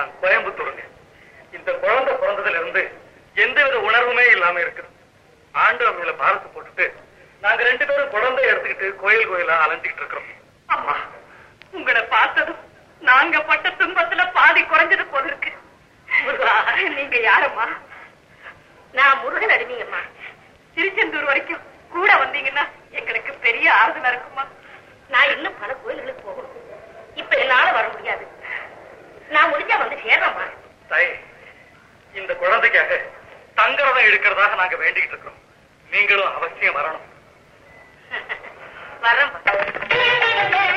நான் கோயம்புத்தூருங்க இந்த குழந்தை பிறந்ததுல இருந்து எந்தவித உணர்வுமே இல்லாம இருக்குது ஆண்டவர் மேல பாரத்தை போட்டுட்டு நாங்க ரெண்டு பேரும் குழந்தை எடுத்துக்கிட்டு கோயில் கோயிலா அலைஞ்சிட்டு இருக்கிறோம் அம்மா உங்களை பார்த்ததும் நாங்க பட்ட துன்பத்துல பாதி குறைஞ்சது போல இருக்கு நீங்க யாரம்மா நான் முருகன் அடிமையம்மா திருச்செந்தூர் வரைக்கும் கூட வந்தீங்கன்னா எங்களுக்கு பெரிய ஆறுதலா இருக்குமா நான் இன்னும் பல கோயில்களுக்கு போகணும் இப்ப என்னால வர முடியாது நான் முடிஞ்சா வந்து சேர்றேம்மா தாய் இந்த குழந்தைக்காக தங்கரதம் எடுக்கிறதாக நாங்க வேண்டிக்கிட்டு இருக்கிறோம் நீங்களும் அவசியம் வரணும் வரேன்